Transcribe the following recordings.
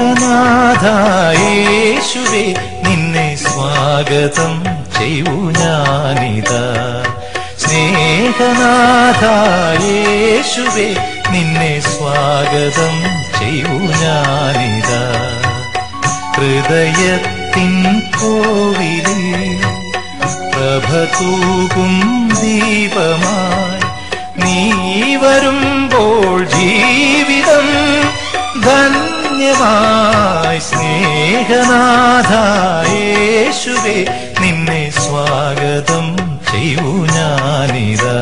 സ്നേഹനാഥായേശുവേ നിന്നെ സ്വാഗതം ചെയ്യൂ ഞാനിതാ സ്നേഹനാഥായേശുവേ നിന്നെ സ്വാഗതം ചെയ്യൂ ഞാനിതാ ഹൃദയത്തിൻ കോവിലിൽ പ്രഭ തൂകും ദീപമായി നീ വരുമ്പോൾ ജീവിതം ധന്യമായി സ്നേഹനാഥായേശുവേ നിന്നെ സ്വാഗതം ചെയ്യൂ ഞാനിതാ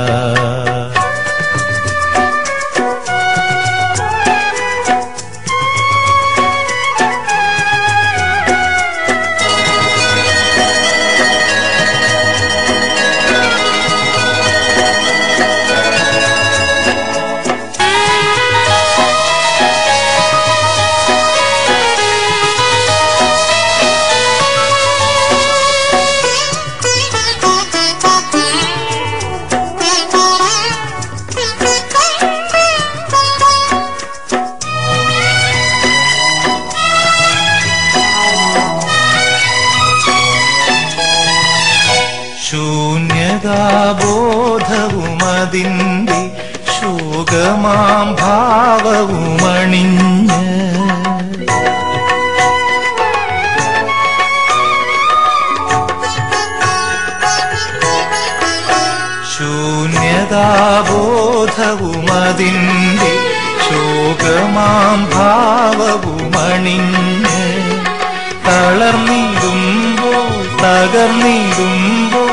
ശൂന്യതാബോധവുമതിൻ്റെ ശോകമാം ഭാവവുമണിഞ്ഞ് ശൂന്യതാബോധവുമതിൻ്റെ ശോകമാം ഭാവവുമണിഞ്ഞ് തളർന്നിടുമ്പോൾ തകർന്നിടുമ്പോൾ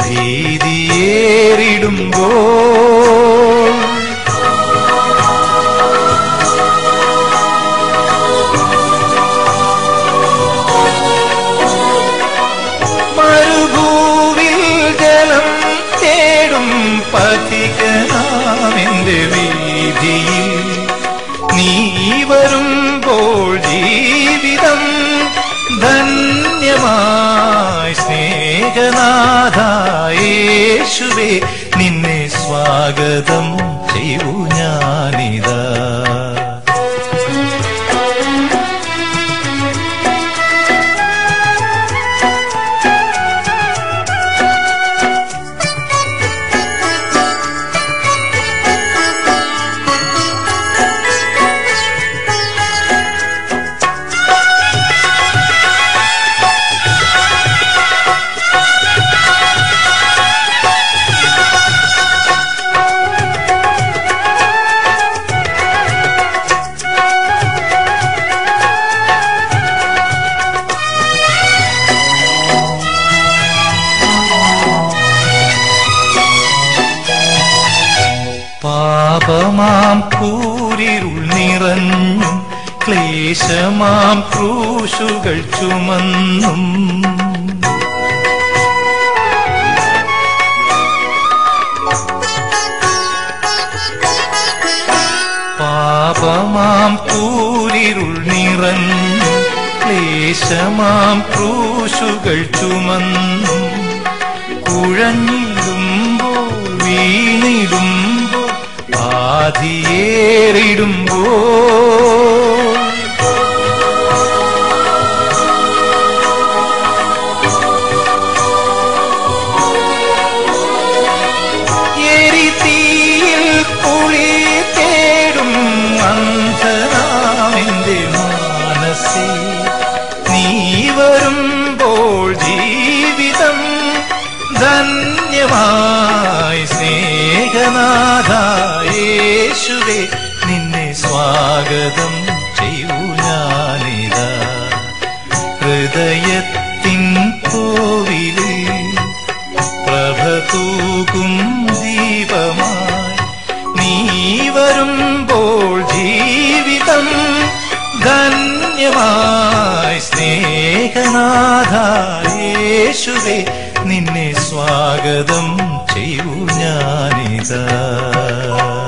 ഭീതിയേറിടുമ്പോൾ മരുഭൂവിൽ ജലം തേടും പഥികനാമെന്റെ വീതിയിൽ നീ വരുമ്പോൾ ജീവിതം ധന്യമായി സ്നേഹനാഥായേശുവേ നിന്നെ സ്വാഗതം ചെയ്യൂ ഞാനിതാ പാപമാം കൂരിരുൾ നിറഞ്ഞും ക്ലേശമാം ക്രൂശുകൾ ചുമന്നും പാപമാം കൂരിരുൾ നിറഞ്ഞും ക്ലേശമാം ക്രൂശുകൾ ചുമന്നും കുഴഞ്ഞിടുമ്പോൾ വീണിടുമ്പോൾ ആധിയേറിടുമ്പോൾ എരിതീയിൽ കുളി തേടും അന്ധനാമെന്റെ മാനസേ നീ വരുമ്പോൾ ജീവിതം ധന്യമായി സ്നേഹനാഥായേശുവേ നിന്നെ സ്വാഗതം ചെയ്യൂ ഞാനിതാ ഹൃദയത്തിൻ കോവിലിൽ പ്രഭ തൂകും ദീപമായി നീ വരുമ്പോൾ ജീവിതം ധന്യമായി സ്നേഹനാഥായേശുവേ നിന്നെ സ്വാഗതം ചെയ്യൂ ഞാനിതാ